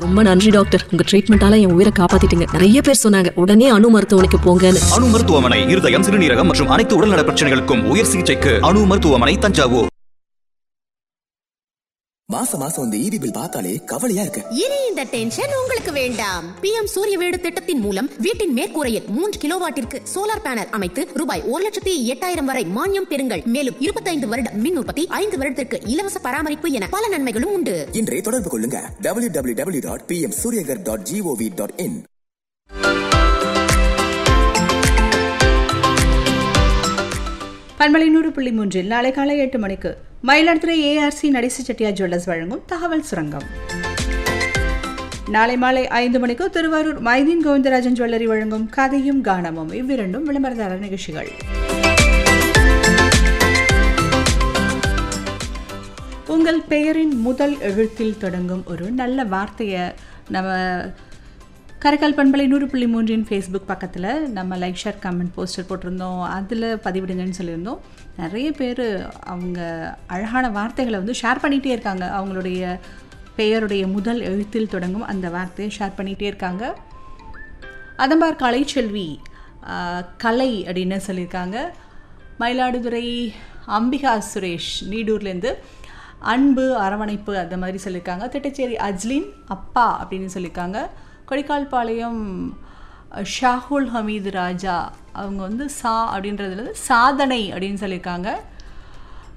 ரொம்ப நன்றி டாக்டர் உங்க ட்ரீட்மெண்டால என் உயிரை காப்பாத்திட்டீங்க நிறைய பேர் சொன்னாங்க உடனே அணு மருத்துவமனைக்கு போங்கன்னு அணு மருத்துவமனை இருதயம் சிறுநீரகம் மற்றும் அனைத்து உடல்நல பிரச்சனைகளுக்கும் உயர் சிகிச்சைக்கு அணு மருத்துவமனை தஞ்சாவூர் மாசம் மாசம் இந்த ஈபி பில் பார்த்தாலே கவலையா இருக்கு இனி இந்த டென்ஷன் உங்களுக்கு வேண்டாம் பிஎம் சூரிய வீடு திட்டத்தின் மூலம் வீட்டின் மேற்கூரையில் மூன்று கிலோவாட்டிற்கு சோலார் பேனல் அமைத்து ரூபாய் ஒரு லட்சத்தி எட்டாயிரம் வரை மானியம் பெறுங்கள் மேலும் இருபத்தைந்து வருட மின் உற்பத்தி ஐந்து வருடத்திற்கு இலவச பராமரிப்பு என பல நன்மைகளும் உண்டு இன்றே தொடர்பு கொள்ளுங்க W W W dot P M Suryaghar dot G O V dot in பண்பலை நூறு புள்ளி மூன்றில் நாளை காலை எட்டு மணிக்கு மயிலாடுதுறை ஏஆர்சி நடிசு செட்டியார் ஜுவல்லர்ஸ் வழங்கும் தகவல் சுரங்கம் நாளை மாலை ஐந்து மணிக்கு திருவாரூர் மைதீன் கோவிந்தராஜன் ஜுவல்லரி வழங்கும் கதையும் கானமும் இவ்விரண்டும் விளம்பரதாரர் நிகழ்ச்சிகள் உங்கள் பெயரின் முதல் எழுத்தில் தொடங்கும் ஒரு நல்ல வார்த்தையை நம்ம கரைக்கால் பண்பலை நூறு புள்ளி மூன்றின் ஃபேஸ்புக் பக்கத்தில் நம்ம லைக் ஷேர் கமெண்ட் போஸ்டர் போட்டிருந்தோம் அதில் பதிவிடுங்கன்னு சொல்லியிருந்தோம் நிறைய பேர் அவங்க அழகான வார்த்தைகளை வந்து ஷேர் பண்ணிகிட்டே இருக்காங்க அவங்களுடைய பெயருடைய முதல் எழுத்தில் தொடங்கும் அந்த வார்த்தையை ஷேர் பண்ணிகிட்டே இருக்காங்க அதம்பார் கலைச்செல்வி ஆஹ், கலை அப்படின்னு சொல்லியிருக்காங்க மயிலாடுதுறை அம்பிகா சுரேஷ் நீடூர்லேருந்து அன்பு அரவணைப்பு அந்த மாதிரி சொல்லியிருக்காங்க திட்டச்சேரி அஜ்லின் அப்பா அப்படின்னு சொல்லியிருக்காங்க கொடிக்கால்பாளையம் ஷாஹுல் ஹமீது ராஜா அவங்க வந்து சா அப்படின்றதுல சாதனை அப்படின்னு சொல்லியிருக்காங்க